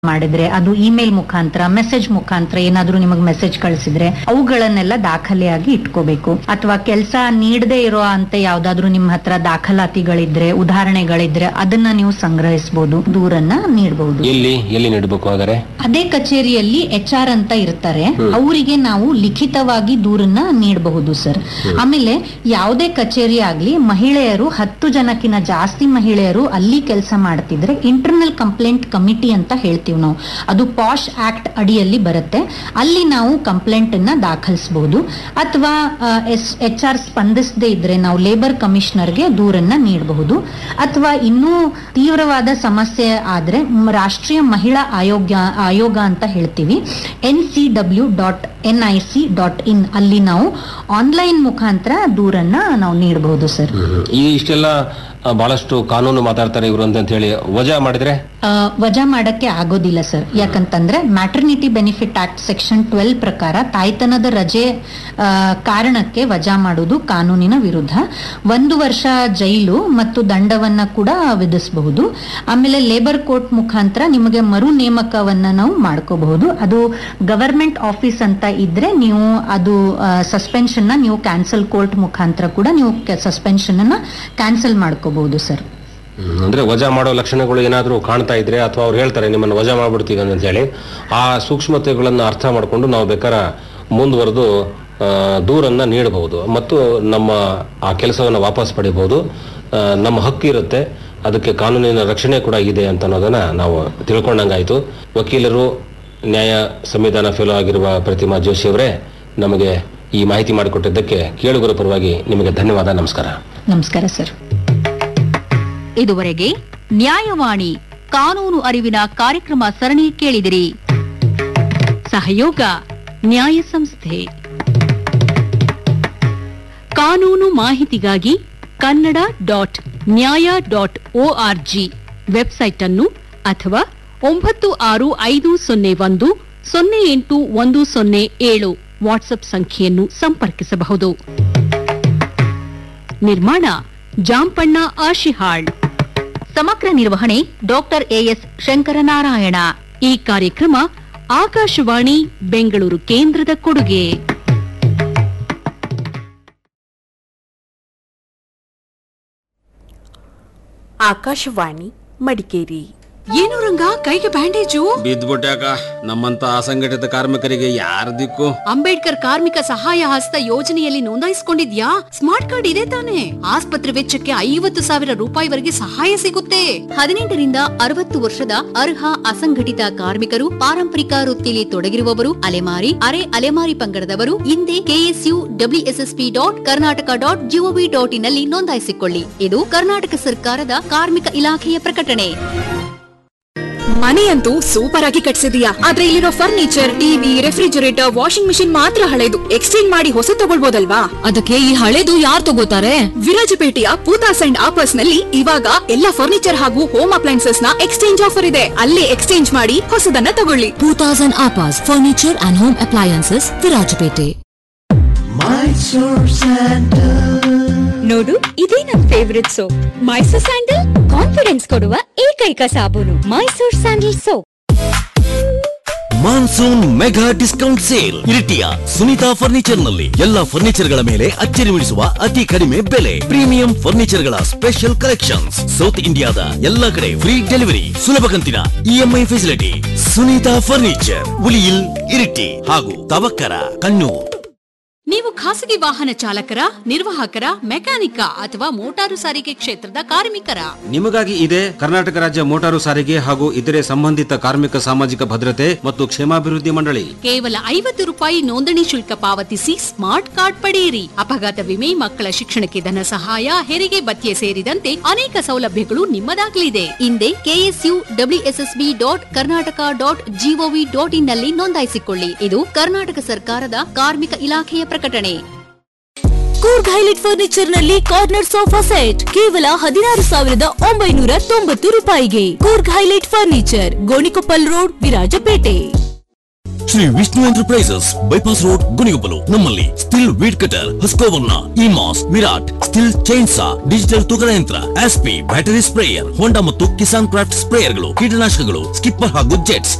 ಮಾಡಿದ್ರೆ ಅದು ಇಮೇಲ್ ಮುಖಾಂತರ ಮೆಸೇಜ್ ಮುಖಾಂತರ ಏನಾದ್ರೂ ನಿಮಗೆ ಮೆಸೇಜ್ ಕಳಿಸಿದ್ರೆ ಅವುಗಳನ್ನೆಲ್ಲ ದಾಖಲೆಯಾಗಿ ಇಟ್ಕೋಬೇಕು ಅಥವಾ ಕೆಲಸ ನೀಡದೇ ಇರೋ ಅಂತ ಯಾವ್ದಾದ್ರು ನಿಮ್ಮ ಹತ್ರ ದಾಖಲಾತಿಗಳಿದ್ರೆ ಉದಾಹರಣೆಗಳಿದ್ರೆ ಅದನ್ನ ನೀವು ಸಂಗ್ರಹಿಸಬಹುದು ದೂರನ್ನ ನೀಡಬಹುದು ಎಲ್ಲಿ ಎಲ್ಲಿ ನೀಡಬೇಕು ಹಾಗಾದ್ರೆ ಅದೇ ಕಚೇರಿಯಲ್ಲಿ ಎಚ್ ಆರ್ ಅಂತ ಇರ್ತಾರೆ ಅವರಿಗೆ ನಾವು ಲಿಖಿತವಾಗಿ ದೂರನ್ನ ನೀಡಬಹುದು ಸರ್ ಆಮೇಲೆ ಯಾವುದೇ ಕಚೇರಿ ಆಗ್ಲಿ ಮಹಿಳೆಯರು ಹತ್ತು ಜನಕ್ಕಿಂತ ಜಾಸ್ತಿ ಮಹಿಳೆಯರು ಅಲ್ಲಿ ಕೆಲಸ ಮಾಡ್ತಿದ್ರೆ ಇಂಟರ್ನಲ್ ಕಂಪ್ಲೇಂಟ್ ಕಮಿಟಿ ಅಂತ ಹೇಳ್ತೀವಿ ನಾವು ಅದು ಪಾಶ್ ಆಕ್ಟ್ ಅಡಿಯಲ್ಲಿ ಬರುತ್ತೆ ಅಲ್ಲಿ ನಾವು ಕಂಪ್ಲೇಂಟ್ ಅನ್ನ ದಾಖಲಿಸಬಹುದು ಅಥವಾ ಎಚ್ ಆರ್ ಸ್ಪಂದಿಸದೇ ಇದ್ರೆ ನಾವು ಲೇಬರ್ ಕಮಿಷನರ್ಗೆ ದೂರನ್ನ ನೀಡಬಹುದು ಅಥವಾ ಇನ್ನೂ ತೀವ್ರವಾದ ಸಮಸ್ಯೆ ಆದ್ರೆ ಮ್, ರಾಷ್ಟ್ರೀಯ ಮಹಿಳಾ ಆಯೋಗ ಆಯೋಗ ಅಂತ ಹೇಳ್ತೀವಿ N C W dot N I C dot in ಅಲ್ಲಿ ನಾವು ಆನ್ಲೈನ್ ಮುಖಾಂತರ ದೂರನ್ನ ನಾವು ನೀಡಬಹುದು ಸರ್ ಈ ಇಷ್ಟೆಲ್ಲ ಆ, ಬಹಳಷ್ಟು ಕಾನೂನು ಮಾತಾಡ್ತಾರೆ ಇವರು ಅಂತ ಹೇಳಿ ವಜಾ ಮಾಡಿದ್ರೆ ಆ, ವಜಾ ಮಾಡಕ್ಕೆ ಆಗೋದಿಲ್ಲ ಸರ್ ಯಾಕಂತಂದ್ರೆ maternity benefit act section twelve ಪ್ರಕಾರ ತಾಯ್ತನದ ರಜೆ ಆ, ಕಾರಣಕ್ಕೆ ವಜಾ ಮಾಡುವುದು ಕಾನೂನಿನ ವಿರುದ್ಧ ಒಂದು ವರ್ಷ ಜೈಲು ಮತ್ತು ದಂಡವನ್ನ ಕೂಡ ವಿಧಿಸಬಹುದು ಆಮೇಲೆ ಲೇಬರ್ ಕೋರ್ಟ್ ಮುಖಾಂತರ ನಿಮಗೆ ಮರು ನೇಮಕವನ್ನ ನಾವು ಮಾಡ್ಕೋಬಹುದು ಅದು ಗವರ್ಮೆಂಟ್ ಆಫೀಸ್ ಅಂತ ಇದ್ರೆ ನೀವು ಅದು ಸಸ್ಪೆನ್ಷನ್ ನ ನೀವು ಕ್ಯಾನ್ಸಲ್ ಕೋರ್ಟ್ ಮುಖಾಂತರ ಕೂಡ ನೀವು ಸಸ್ಪೆನ್ಷನ್ ಅನ್ನ ಕ್ಯಾನ್ಸಲ್ ಮಾಡ್ಕೋಬಹುದು ಸರ್ ಹ್ಮ್, ಅಂದ್ರೆ ವಜಾ ಮಾಡೋ ಲಕ್ಷಣಗಳು ಏನಾದರೂ ಕಾಣ್ತಾ ಇದ್ರೆ ಅಥವಾ ಅವ್ರು ಹೇಳ್ತಾರೆ ನಿಮ್ಮನ್ನು ವಜಾ ಮಾಡ್ಬಿಡ್ತೀವಿ ಅಂತ ಹೇಳಿ ಆ ಸೂಕ್ಷ್ಮತೆಗಳನ್ನು ಅರ್ಥ ಮಾಡಿಕೊಂಡು ನಾವು ಬೇಕಾದ ಮುಂದುವರೆದು ಆ, ದೂರನ್ನ ನೀಡಬಹುದು ಮತ್ತು ನಮ್ಮ ಆ ಕೆಲಸವನ್ನು ವಾಪಸ್ ಪಡಿಬಹುದು ಆ, ನಮ್ಮ ಹಕ್ಕು ಇರುತ್ತೆ ಅದಕ್ಕೆ ಕಾನೂನಿನ ರಕ್ಷಣೆ ಕೂಡ ಇದೆ ಅಂತ ಅನ್ನೋದನ್ನ ನಾವು ತಿಳ್ಕೊಂಡಂಗಾಯ್ತು ವಕೀಲರು ನ್ಯಾಯ ಸಂವಿಧಾನ ಫೆಲೋ ಆಗಿರುವ ಪ್ರತಿಮಾ ಜೋಶಿ ಅವರೇ ನಮಗೆ ಈ ಮಾಹಿತಿ ಮಾಡಿಕೊಟ್ಟಿದ್ದಕ್ಕೆ ಕೇಳುಗರ ಪರವಾಗಿ ನಿಮಗೆ ಧನ್ಯವಾದ ನಮಸ್ಕಾರ ನಮಸ್ಕಾರ ಸರ್ ಇದುವರೆಗೆ ನ್ಯಾಯವಾಣಿ ಕಾನೂನು ಅರಿವಿನ ಕಾರ್ಯಕ್ರಮ ಸರಣಿ ಕೇಳಿದಿರಿ ಸಹಯೋಗ ನ್ಯಾಯ ಸಂಸ್ಥೆ ಕಾನೂನು ಮಾಹಿತಿಗಾಗಿ Kannada dot Nyaya dot ORG website ಅನ್ನು ಅಥವಾ ಒಂಬತ್ತು ಆರು ಐದು ಸೊನ್ನೆ ಒಂದು ಸೊನ್ನೆ ಎಂಟು ಒಂದು ಸೊನ್ನೆ ಏಳು ವಾಟ್ಸ್ಆಪ್ ಸಂಖ್ಯೆಯನ್ನು ಸಂಪರ್ಕಿಸಬಹುದು ನಿರ್ಮಾಣ ಜಾಂಪಣ್ಣ ಆಶಿಹಾಳ್ ಸಮಗ್ರ ನಿರ್ವಹಣೆ ಡಾಕ್ಟರ್ ಎಎಸ್ ಶಂಕರನಾರಾಯಣ ಈ ಕಾರ್ಯಕ್ರಮ ಆಕಾಶವಾಣಿ ಬೆಂಗಳೂರು ಕೇಂದ್ರದ ಕೊಡುಗೆ ಆಕಾಶವಾಣಿ ಮಡಿಕೇರಿ ಏನು ರಂಗ ಕೈಗೆ ಬ್ಯಾಂಡೇಜು ಬಿದ್ದ್ಬಿಟ್ಯಾಕ ನಮ್ಮಂತ ಅಸಂಘಟಿತ ಕಾರ್ಮಿಕರಿಗೆ ಯಾರ ದಿಕ್ಕು ಅಂಬೇಡ್ಕರ್ ಕಾರ್ಮಿಕ ಸಹಾಯ ಹಸ್ತ ಯೋಜನೆಯಲ್ಲಿ ನೋಂದಾಯಿಸಿಕೊಂಡಿದ್ಯಾ ಸ್ಮಾರ್ಟ್ ಕಾರ್ಡ್ ಇದೆ ತಾನೆ ಆಸ್ಪತ್ರೆ ವೆಚ್ಚಕ್ಕೆ ಐವತ್ತು ಸಾವಿರ ರೂಪಾಯಿವರೆಗೆ ಸಹಾಯ ಸಿಗುತ್ತೆ ಹದಿನೆಂಟರಿಂದ ಅರವತ್ತು ವರ್ಷದ ಅರ್ಹ ಅಸಂಘಟಿತ ಕಾರ್ಮಿಕರು ಪಾರಂಪರಿಕ ವೃತ್ತಿಯಲ್ಲಿ ತೊಡಗಿರುವವರು ಅಲೆಮಾರಿ ಅರೆ ಅಲೆಮಾರಿ ಪಂಗಡದವರು ಹಿಂದೆ KSU WSSP dot Karnataka dot GOV dot in ನಲ್ಲಿ ನೋಂದಾಯಿಸಿಕೊಳ್ಳಿ ಇದು ಕರ್ನಾಟಕ ಸರ್ಕಾರದ ಕಾರ್ಮಿಕ ಇಲಾಖೆಯ ಪ್ರಕಟಣೆ ಮನೆಯಂತೂ ಸೂಪರ್ ಆಗಿ ಕಟ್ಸಿದೀಯಾ ಆದ್ರೆ ಇಲ್ಲಿರೋ furniture TV refrigerator washing machine ಮಾತ್ರ ಹಳೆದು ಎಕ್ಸ್ಚೇಂಜ್ ಮಾಡಿ ಹೊಸ ತಗೊಳ್ಬೋದಲ್ವಾ ಅದಕ್ಕೆ ಈ ಹಳೇದು ಯಾರು ತಗೋತಾರೆ ವಿರಾಜಪೇಟೆಯ ಪೂತಾಸ್ ಅಂಡ್ ಆಪರ್ಸ್ ನಲ್ಲಿ ಇವಾಗ ಎಲ್ಲ ಫರ್ನಿಚರ್ ಹಾಗೂ ಹೋಮ್ ಅಪ್ಲೈನ್ಸಸ್ ನ ಎಕ್ಸ್ಚೇಂಜ್ ಆಫರ್ ಇದೆ ಅಲ್ಲೇ ಎಕ್ಸ್ಚೇಂಜ್ ಮಾಡಿ ಹೊಸದನ್ನ ತಗೊಳ್ಳಿ ಟೂ ತೌಸಂಡ್ ಆಪಾಸ್ furniture and home appliances Virajpet ನೋಡು ಇದೇ ನನ್ favourite soap Mysore sandal confidence ಕೊಡುವ ಏಕೈಕ ಸಾಬೂನು Mysore sandal soap monsoon mega discount sale ಇರಿಟಿಯ ಸುನೀತಾ ಫರ್ನಿಚರ್ ನಲ್ಲಿ ಎಲ್ಲಾ ಫರ್ನಿಚರ್ ಗಳ ಮೇಲೆ ಅಚ್ಚರಿ ಉಳಿಸುವ ಅತಿ ಕಡಿಮೆ ಬೆಲೆ ಪ್ರೀಮಿಯಂ ಫರ್ನಿಚರ್ ಗಳ ಸ್ಪೆಷಲ್ ಕಲೆಕ್ಷನ್ಸ್ ಸೌತ್ ಇಂಡಿಯಾದ ಎಲ್ಲಾ ಕಡೆ ಫ್ರೀ ಡೆಲಿವರಿ ಸುಲಭ ಕಂತಿನ ಇಎಂಐ ಫೆಸಿಲಿಟಿ ಸುನೀತಾ ಫರ್ನಿಚರ್ ಉಳಿಯಿಲ್ ಇರಿಟಿ ಹಾಗೂ ತವಕ್ಕರ ಕಣ್ಣೂರ್ ನೀವು ಖಾಸಗಿ ವಾಹನ ಚಾಲಕರ ನಿರ್ವಾಹಕರ ಮೆಕ್ಯಾನಿಕ ಅಥವಾ ಮೋಟಾರು ಸಾರಿಗೆ ಕ್ಷೇತ್ರದ ಕಾರ್ಮಿಕರ ನಿಮಗಾಗಿ ಇದೆ ಕರ್ನಾಟಕ ರಾಜ್ಯ ಮೋಟಾರು ಸಾರಿಗೆ ಹಾಗೂ ಇತರೆ ಸಂಬಂಧಿತ ಕಾರ್ಮಿಕ ಸಾಮಾಜಿಕ ಭದ್ರತೆ ಮತ್ತು ಕ್ಷೇಮಾಭಿವೃದ್ಧಿ ಮಂಡಳಿ ಕೇವಲ ಐವತ್ತು ರೂಪಾಯಿ ನೋಂದಣಿ ಶುಲ್ಕ ಪಾವತಿಸಿ ಸ್ಮಾರ್ಟ್ ಕಾರ್ಡ್ ಪಡೆಯಿರಿ ಅಪಘಾತ ವಿಮೆ ಮಕ್ಕಳ ಶಿಕ್ಷಣಕ್ಕೆ ಧನ ಸಹಾಯ ಹೆರಿಗೆ ಭತ್ಯೆ ಸೇರಿದಂತೆ ಅನೇಕ ಸೌಲಭ್ಯಗಳು ನಿಮ್ಮದಾಗಲಿದೆ ಹಿಂದೆ KSU WSSB dot Karnataka dot GOV dot in ನಲ್ಲಿ ನೋಂದಾಯಿಸಿಕೊಳ್ಳಿ ಇದು ಕರ್ನಾಟಕ ಸರ್ಕಾರದ ಕಾರ್ಮಿಕ ಇಲಾಖೆಯ ಪ್ರಕಟಣೆ ಕೂರ್ಗ್ ಹೈಲೈಟ್ ಫರ್ನಿಚರ್ ನಲ್ಲಿ ಕಾರ್ನರ್ ಸೋಫಾ ಸೆಟ್ ಕೇವಲ ಹದಿನಾರು ಸಾವಿರದ ಒಂಬೈನೂರ ತೊಂಬತ್ತು ರೂಪಾಯಿಗೆ Coorg highlight furniture Gonikoppal road Virajpet Shri Vishnu enterprises bypass road Gonikoppal ನಮ್ಮಲ್ಲಿ ಸ್ಟಿಲ್ ವೀಡ್ ಕಟರ್ ಹಸ್ಕೋವರ್ನ ಇಮಾಸ್ ವಿರಾಟ್ ಸ್ಟಿಲ್ ಚೈನ್ಸಾ ಡಿಜಿಟಲ್ ತೂಕದ ಯಂತ್ರ ಆಸ್ಪಿ ಬ್ಯಾಟರಿ ಸ್ಪ್ರೇಯರ್ ಹೋಂಡಾ ಮತ್ತು ಕಿಸಾನ್ ಕ್ರಾಫ್ಟ್ ಸ್ಪ್ರೇಯರ್ಗಳು ಕೀಟನಾಶಕಗಳು ಸ್ಕಿಪ್ಪರ್ ಹಾಗೂ ಜೆಟ್ಸ್